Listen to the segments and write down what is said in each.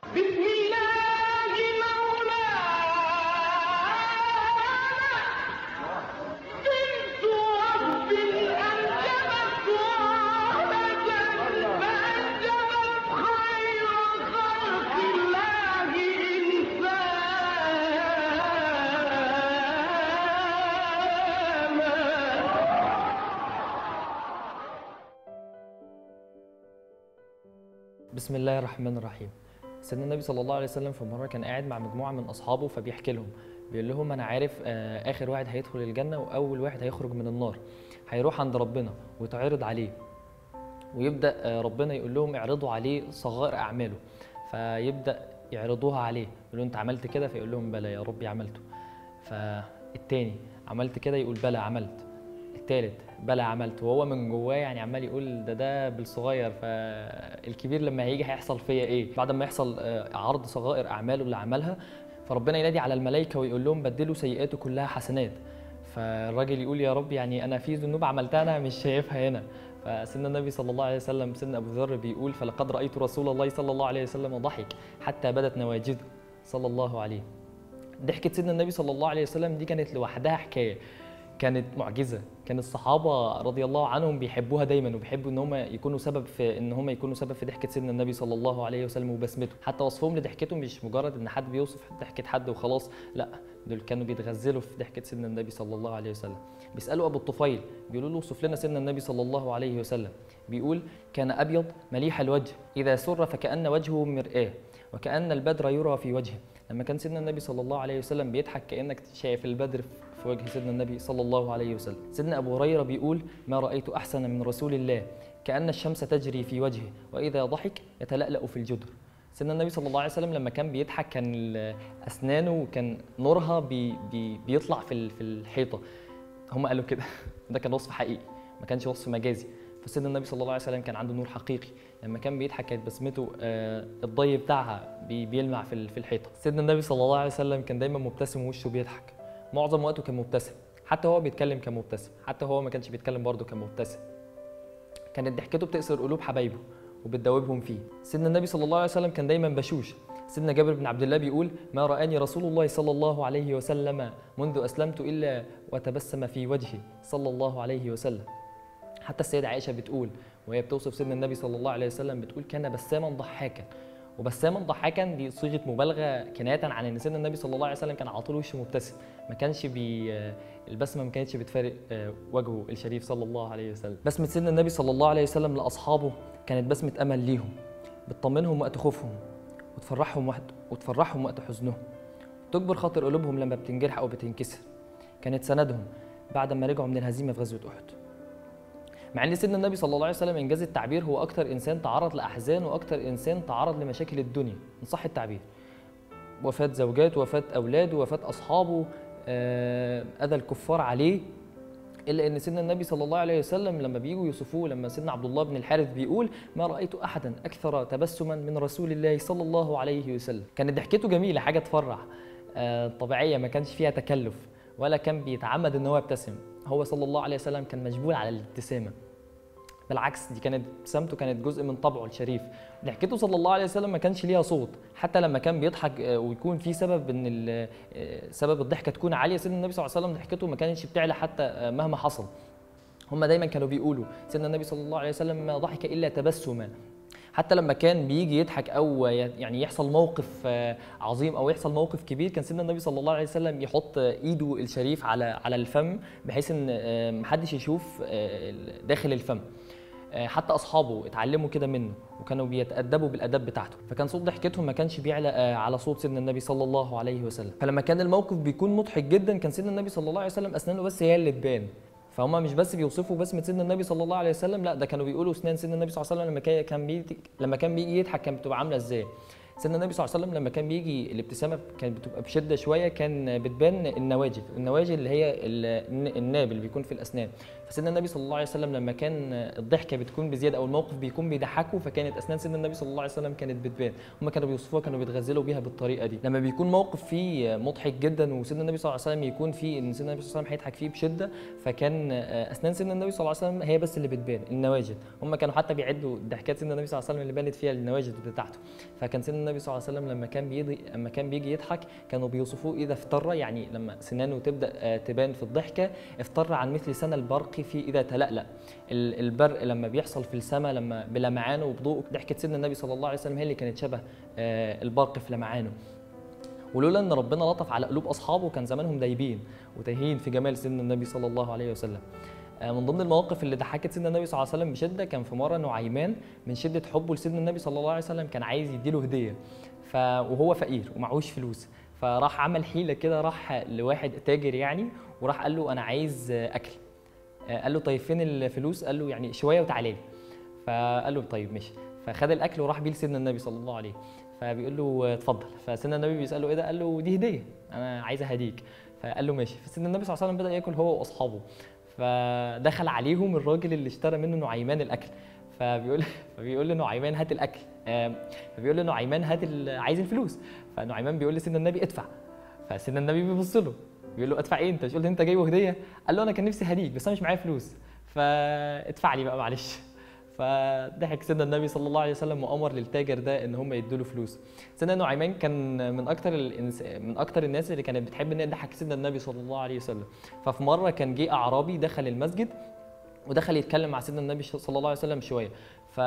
بسم الله مولانا بنت رب أنجبت وعبدت فأنجبت خير خلق الله إنسانا بسم الله الرحمن الرحيم سيدنا النبي صلى الله عليه وسلم في مره كان قاعد مع مجموعه من اصحابه فبيحكي لهم بيقول لهم انا عارف آه، اخر واحد هيدخل الجنه واول واحد هيخرج من النار هيروح عند ربنا ويتعرض عليه ويبدا آه، ربنا يقول لهم اعرضوا عليه صغائر اعماله فيبدا يعرضوها عليه يقول له انت عملت كده فيقول لهم بلى يا ربي عملته فالتاني عملت كده يقول بلى عملت التالت بلى عملت وهو من جواه يعني عمال يقول ده ده بالصغير فالكبير لما هيجي هيحصل فيا ايه بعد ما يحصل آه، عرض صغائر اعماله اللي عملها فربنا ينادي على الملائكه ويقول لهم بدلوا سيئاته كلها حسنات فالراجل يقول يا رب يعني انا في ذنوب عملتها انا مش شايفها هنا فسيدنا النبي صلى الله عليه وسلم سيدنا ابو ذر بيقول فلقد رايت رسول الله صلى الله عليه وسلم ضحك حتى بدت نواجذه صلى الله عليه ضحكة سيدنا النبي صلى الله عليه وسلم دي كانت لوحدها حكايه كانت معجزه كان الصحابه رضي الله عنهم بيحبوها دايما وبيحبوا ان هم يكونوا سبب في ان هم يكونوا سبب في ضحكه سيدنا النبي صلى الله عليه وسلم وبسمته حتى وصفهم لضحكته مش مجرد ان حد بيوصف ضحكه حد وخلاص لا دول كانوا بيتغزلوا في ضحكه سيدنا النبي صلى الله عليه وسلم بيسالوا ابو الطفيل بيقولوا له اوصف لنا سيدنا النبي صلى الله عليه وسلم بيقول كان ابيض مليح الوجه اذا سر فكان وجهه مرآه وكأن البدر يرى في وجهه لما كان سيدنا النبي صلى الله عليه وسلم بيضحك كأنك شايف البدر في وجه سيدنا النبي صلى الله عليه وسلم سيدنا أبو هريرة بيقول ما رأيت أحسن من رسول الله كأن الشمس تجري في وجهه وإذا ضحك يتلألأ في الجدر سيدنا النبي صلى الله عليه وسلم لما كان بيضحك كان ال- أسنانه كان نورها بي بي بيطلع في ال- في الحيطة هم قالوا كده ده كان وصف حقيقي ما كانش وصف مجازي فسيدنا النبي صلى الله عليه وسلم كان عنده نور حقيقي لما كان بيضحك كانت بسمته آه، الضي بتاعها بي- بيلمع في ال- في الحيطه سيدنا النبي صلى الله عليه وسلم كان دايما مبتسم ووشه بيضحك معظم وقته كان مبتسم حتى هو بيتكلم كان مبتسم حتى هو ما كانش بيتكلم برضه كان مبتسم كانت ضحكته بتأسر قلوب حبايبه وبتدوبهم فيه سيدنا النبي صلى الله عليه وسلم كان دايما بشوش سيدنا جابر بن عبد الله بيقول ما رآني رسول الله صلى الله عليه وسلم منذ أسلمت إلا وتبسم في وجهي صلى الله عليه وسلم حتى السيدة عائشة بتقول وهي بتوصف سيدنا النبي صلى الله عليه وسلم بتقول كان بساما ضحاكا وبساما ضحاكا دي صيغه مبالغه كنايه عن ان سيدنا النبي صلى الله عليه وسلم كان على طول وشه مبتسم ما كانش بي البسمه ما كانتش بتفارق آه، وجهه الشريف صلى الله عليه وسلم بسمه سيدنا النبي صلى الله عليه وسلم لاصحابه كانت بسمه امل ليهم بتطمنهم وقت خوفهم وتفرحهم وقت وتفرحهم وقت حزنهم تجبر خاطر قلوبهم لما بتنجرح او بتنكسر كانت سندهم بعد ما رجعوا من الهزيمه في غزوه احد مع ان سيدنا النبي صلى الله عليه وسلم انجاز التعبير هو اكتر انسان تعرض لاحزان واكتر انسان تعرض لمشاكل الدنيا ان صح التعبير وفاه زوجاته وفاه اولاده وفاه اصحابه آه، اذى الكفار عليه الا ان سيدنا النبي صلى الله عليه وسلم لما بييجوا يوصفوه لما سيدنا عبد الله بن الحارث بيقول ما رايت احدا اكثر تبسما من رسول الله صلى الله عليه وسلم كانت ضحكته جميله حاجه تفرح آه، طبيعيه ما كانش فيها تكلف ولا كان بيتعمد ان هو يبتسم هو صلى الله عليه وسلم كان مجبول على الابتسامه بالعكس دي كانت ابتسامته كانت جزء من طبعه الشريف ضحكته صلى الله عليه وسلم ما كانش ليها صوت حتى لما كان بيضحك آه، ويكون في سبب ان ال- آه، سبب الضحكه تكون عاليه سيدنا النبي صلى الله عليه وسلم ضحكته ما كانتش بتعلى حتى آه، مهما حصل هم دايما كانوا بيقولوا سيدنا النبي صلى الله عليه وسلم ما ضحك الا تبسما حتى لما كان بيجي يضحك او ي- يعني يحصل موقف آه، عظيم او يحصل موقف كبير كان سيدنا النبي صلى الله عليه وسلم يحط آه، ايده الشريف على على الفم بحيث ان آه، محدش يشوف آه، داخل الفم آه، حتى اصحابه اتعلموا كده منه وكانوا بيتادبوا بالاداب بتاعته فكان صوت ضحكتهم ما كانش بيعلى آه، على صوت سيدنا النبي صلى الله عليه وسلم فلما كان الموقف بيكون مضحك جدا كان سيدنا النبي صلى الله عليه وسلم اسنانه بس هي اللي تبان فهم مش بس بيوصفوا بسمه سيدنا النبي صلى الله عليه وسلم لا ده كانوا بيقولوا اسنان سيدنا النبي صلى الله عليه وسلم لما كان- كان بيجي لما كان بيجي يضحك كانت بتبقى عامله ازاي سيدنا النبي صلى الله عليه وسلم لما كان بيجي الابتسامه كانت بتبقى بشده شويه كان بتبان النواجذ النواجذ اللي هي ال- الناب اللي بيكون في الاسنان فسيدنا النبي صلى الله عليه وسلم لما كان الضحكه بتكون بزياده او الموقف بيكون بيضحكوا فكانت اسنان سيدنا النبي صلى الله عليه وسلم كانت بتبان هم كانوا بيوصفوها كانوا بيتغزلوا بيها بالطريقه دي لما بيكون موقف فيه مضحك جدا وسيدنا النبي صلى الله عليه وسلم يكون فيه ان سيدنا النبي صلى الله عليه وسلم هيضحك فيه بشده فكان اسنان سيدنا النبي صلى الله عليه وسلم هي بس اللي بتبان النواجذ هم كانوا حتى بيعدوا ضحكات سيدنا النبي صلى الله عليه وسلم اللي بانت فيها النواجذ بتاعته فكان سيدنا النبي صلى الله عليه وسلم لما كان بيجي لما كان بيجي يضحك كانوا بيوصفوه اذا افتر يعني لما سنانه تبدا آه، تبان في الضحكه افتر عن مثل سنى البرق في اذا تلألأ ال- البرق لما بيحصل في السماء لما بلمعانه وبضوءه ضحكه سيدنا النبي صلى الله عليه وسلم هي اللي كانت شبه آه، البرق في لمعانه ولولا ان ربنا لطف على قلوب اصحابه كان زمانهم دايبين وتايهين في جمال سيدنا النبي صلى الله عليه وسلم آه، من ضمن المواقف اللي ضحكت سيدنا النبي صلى الله عليه وسلم بشده كان في مره نعيمان من شده حبه لسيدنا النبي صلى الله عليه وسلم كان عايز يديله هديه ف وهو فقير ومعهوش فلوس فراح عمل حيله كده راح لواحد تاجر يعني وراح قال له انا عايز آه، اكل آه، قال له طيب فين الفلوس قال له يعني شويه وتعالى لي فقال له طيب ماشي فخد الاكل وراح بيه لسيدنا النبي صلى الله عليه فبيقول له اتفضل فسيدنا النبي بيساله ايه ده قال له دي هديه انا عايز اهديك فقال له ماشي فسيدنا النبي صلى الله عليه وسلم بدا ياكل هو واصحابه فدخل عليهم الراجل اللي اشترى منه نعيمان الاكل فبيقول فبيقول له نعيمان هات الاكل آم، فبيقول له نعيمان هات ال- عايز الفلوس فنعيمان بيقول لسيدنا النبي ادفع فسيدنا النبي بيبص له بيقول له ادفع ايه انت مش قلت انت جايبه هديه قال له انا كان نفسي هديك بس انا مش معايا فلوس فادفع لي بقى معلش فضحك سيدنا النبي صلى الله عليه وسلم وامر للتاجر ده ان هم يدوا له فلوس سيدنا نعيمان كان من اكتر الإنس... من اكتر الناس اللي كانت بتحب ان هي تضحك سيدنا النبي صلى الله عليه وسلم ففي مره كان جه اعرابي دخل المسجد ودخل يتكلم مع سيدنا النبي صلى الله عليه وسلم شويه ف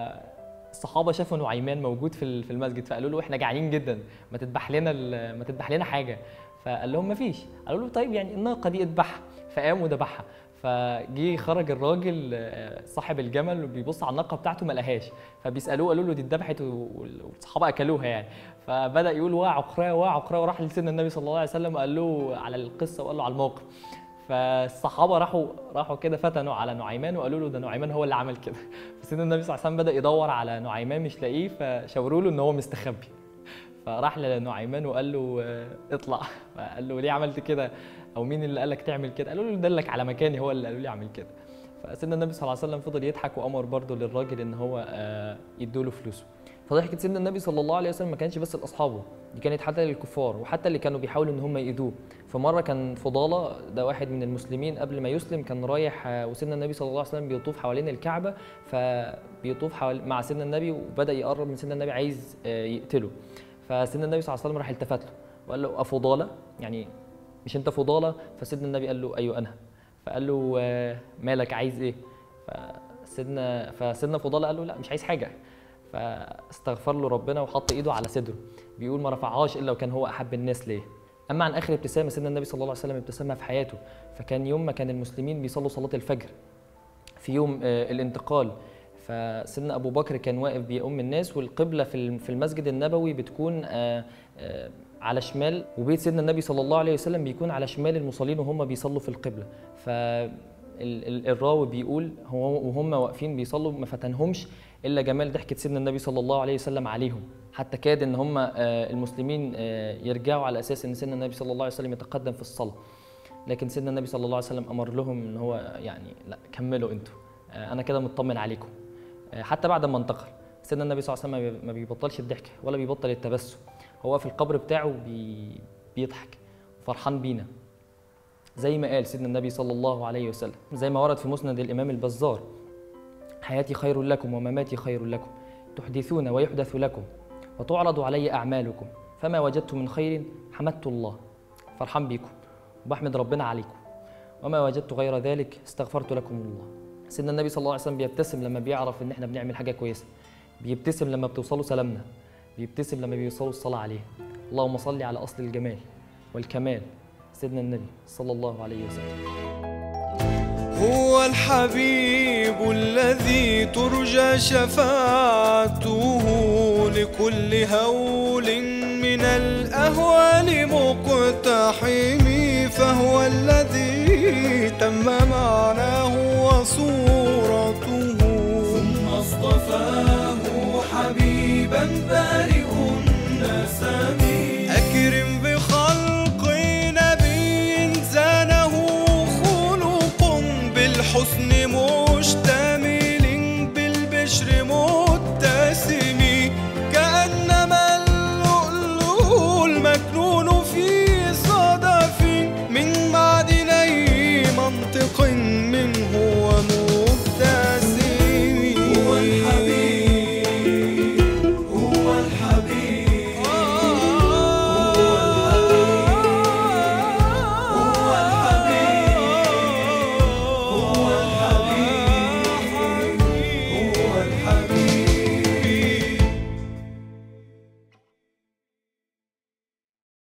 الصحابه شافوا نعيمان موجود في ال- في المسجد فقالوا له احنا جعانين جدا ما تذبح لنا ال- ما تذبح لنا حاجه فقال لهم ما فيش قالوا له طيب يعني الناقه دي اذبحها فقام وذبحها فجي خرج الراجل آه، صاحب الجمل وبيبص على الناقه بتاعته ما لقاهاش فبيسالوه قالوا له دي اتذبحت و- والصحابه اكلوها يعني فبدا يقول وا عقراه وا عقراه وراح لسيدنا النبي صلى الله عليه وسلم وقال له على القصه وقال له على الموقف فالصحابه راحوا راحوا كده فتنوا على نعيمان وقالوا له ده نعيمان هو اللي عمل كده فسيدنا النبي صلى الله عليه وسلم بدا يدور على نعيمان مش لاقيه فشاوروا له ان هو مستخبي فراح لنعيمان وقال له آه، اطلع فقال له ليه عملت كده او مين اللي قال لك تعمل كده قالوا له دلك على مكاني هو اللي قالوا لي اعمل كده فسيدنا النبي صلى الله عليه وسلم فضل يضحك وامر برضه للراجل ان هو آه، يدوله فلوسه فضحكة سيدنا النبي صلى الله عليه وسلم ما كانش بس لاصحابه دي كانت حتى للكفار وحتى اللي كانوا بيحاولوا ان هم يأذوه فمره كان فضاله ده واحد من المسلمين قبل ما يسلم كان رايح آه، وسيدنا النبي صلى الله عليه وسلم بيطوف حوالين الكعبه فبيطوف حوالي مع سيدنا النبي وبدا يقرب من سيدنا النبي عايز آه، يقتله فسيدنا النبي صلى الله عليه وسلم راح التفت له وقال له افضاله يعني مش انت فضاله فسيدنا النبي قال له ايوه انا فقال له آه، مالك عايز ايه فسيدنا فسيدنا فضاله قال له لا مش عايز حاجه فاستغفر له ربنا وحط ايده على صدره بيقول ما رفعهاش الا وكان هو احب الناس ليه اما عن اخر ابتسامه سيدنا النبي صلى الله عليه وسلم ابتسمها في حياته فكان يوم ما كان المسلمين بيصلوا صلاه الفجر في يوم آه، الانتقال فسيدنا ابو بكر كان واقف بيؤم الناس والقبله في الم- في المسجد النبوي بتكون آه، آه، على شمال وبيت سيدنا النبي صلى الله عليه وسلم بيكون على شمال المصلين وهم بيصلوا في القبله ف ال- ال- الراوي بيقول هو وهم واقفين بيصلوا ما فتنهمش الا جمال ضحكه سيدنا النبي صلى الله عليه وسلم عليهم حتى كاد ان هم آه، المسلمين آه، يرجعوا على اساس ان سيدنا النبي صلى الله عليه وسلم يتقدم في الصلاه لكن سيدنا النبي صلى الله عليه وسلم امر لهم ان هو يعني لا كملوا انتوا آه، انا كده مطمن عليكم آه، حتى بعد ما انتقل سيدنا النبي صلى الله عليه وسلم ما بي- ما بيبطلش الضحك ولا بيبطل التبسم هو في القبر بتاعه بي بيضحك فرحان بينا زي ما قال سيدنا النبي صلى الله عليه وسلم زي ما ورد في مسند الامام البزار حياتي خير لكم ومماتي خير لكم تحدثون ويحدث لكم وتعرض علي اعمالكم فما وجدت من خير حمدت الله فرحان بيكم وبحمد ربنا عليكم وما وجدت غير ذلك استغفرت لكم الله سيدنا النبي صلى الله عليه وسلم بيبتسم لما بيعرف ان احنا بنعمل حاجه كويسه بيبتسم لما بتوصلوا سلامنا بيبتسم لما بيوصلوا الصلاه عليه اللهم صل على اصل الجمال والكمال سيدنا النبي صلى الله عليه وسلم هو الحبيب الذي ترجى شفاعته لكل هول من الأهوال مقتحم فهو الذي تم معناه وصورته ثم اصطفاه حبيبا ذا